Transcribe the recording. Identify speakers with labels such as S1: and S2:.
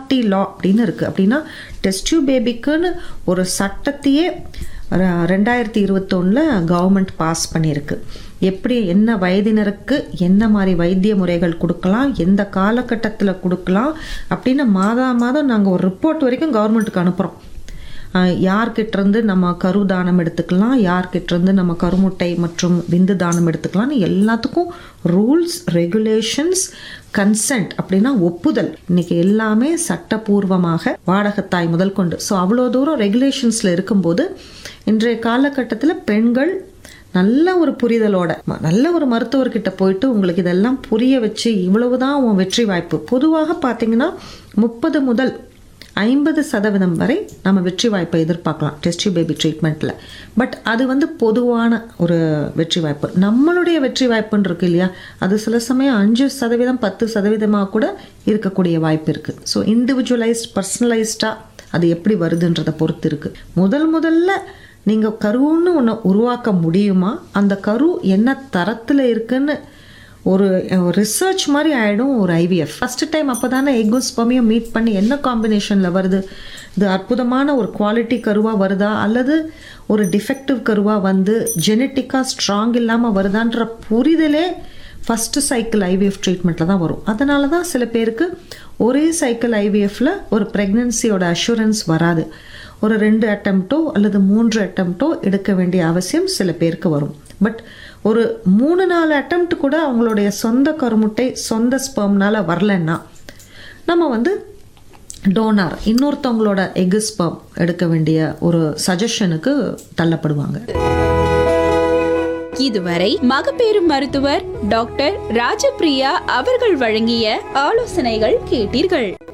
S1: MRT லா அப்படின்னு இருக்குது அப்படின்னா டெஸ்ட் பேபிக்குன்னு ஒரு சட்டத்தையே ர- ரெண்டாயிரத்தி இருபத்தொன்னில் கவர்மெண்ட் பாஸ் பண்ணியிருக்கு எப்படி என்ன வயதினருக்கு என்ன மாதிரி வைத்திய முறைகள் கொடுக்கலாம் எந்த காலகட்டத்தில் கொடுக்கலாம் அப்படின்னு மாதா மாதம் நாங்கள் ஒரு ரிப்போர்ட் வரைக்கும் கவர்மெண்ட்டுக்கு அனுப்புகிறோம் யார்கிட்ட இருந்து நம்ம கரு தானம் எடுத்துக்கலாம் யார்கிட்ட இருந்து நம்ம கருமுட்டை மற்றும் விந்து தானம் எடுத்துக்கலாம்னு எல்லாத்துக்கும் ரூல்ஸ் ரெகுலேஷன்ஸ் கன்சென்ட் அப்படின்னா ஒப்புதல் இன்னைக்கு எல்லாமே சட்டபூர்வமாக வாடகத்தாய் முதல் கொண்டு ஸோ அவ்வளோ தூரம் ரெகுலேஷன்ஸில் இருக்கும்போது இன்றைய காலகட்டத்தில் பெண்கள் நல்ல ஒரு புரிதலோட ம- நல்ல ஒரு மருத்துவர்கிட்ட போயிட்டு உங்களுக்கு இதெல்லாம் புரிய வச்சு இவ்வளவுதான் உன் வெற்றி வாய்ப்பு பொதுவாக பார்த்தீங்கன்னா முப்பது முதல் ஐம்பது சதவீதம் வரை நம்ம வெற்றி வாய்ப்பை எதிர்பார்க்கலாம் டெஸ்ட் பேபி ட்ரீட்மெண்ட்டில் பட் அது வந்து பொதுவான ஒரு வெற்றி வாய்ப்பு நம்மளுடைய வெற்றி வாய்ப்புன்னு இருக்கு இல்லையா அது சில சமயம் அஞ்சு சதவீதம் பத்து சதவீதமாக கூட இருக்கக்கூடிய வாய்ப்பு இருக்குது ஸோ இண்டிவிஜுவலைஸ்ட் பர்சனலைஸ்டாக அது எப்படி வருதுன்றதை பொறுத்து இருக்குது முதல் முதல்ல நீங்கள் கருன்னு ஒன்று உருவாக்க முடியுமா அந்த கரு என்ன தரத்தில் இருக்குன்னு ஒரு ரிசர்ச் மாதிரி ஆகிடும் ஒரு ஐவிஎஃப் ஃபஸ்ட்டு டைம் அப்போ தானே எக்கும் ஸ்பமியும் மீட் பண்ணி என்ன காம்பினேஷனில் வருது இது அற்புதமான ஒரு குவாலிட்டி கருவாக வருதா அல்லது ஒரு டிஃபெக்டிவ் கருவாக வந்து ஜெனட்டிக்காக ஸ்ட்ராங் இல்லாமல் வருதான்ற புரிதலே ஃபஸ்ட்டு சைக்கிள் ஐவிஎஃப் ட்ரீட்மெண்ட்டில் தான் வரும் அதனால தான் சில பேருக்கு ஒரே சைக்கிள் ஐவிஎஃப்ல ஒரு ப்ரெக்னென்சியோட அஷூரன்ஸ் வராது ஒரு ரெண்டு அட்டம்ப்டோ அல்லது மூன்று அட்டம்ப்டோ எடுக்க வேண்டிய அவசியம் சில பேருக்கு வரும் பட் ஒரு மூணு நாலு அட்டம்ப்ட் கூட அவங்களுடைய சொந்த கருமுட்டை சொந்த ஸ்பெர்ம்னால வரலன்னா நம்ம வந்து டோனார் இன்னொருத்தவங்களோட எഗ് ஸ்பெர்ம் எடுக்க வேண்டிய ஒரு சஜஷனுக்கு தள்ளப்படுவாங்க
S2: இதுவரை மகப்பேறு மருத்துவர் டாக்டர் ராஜபிரியா அவர்கள் வழங்கிய ஆலோசனைகள் கேட்டீர்கள்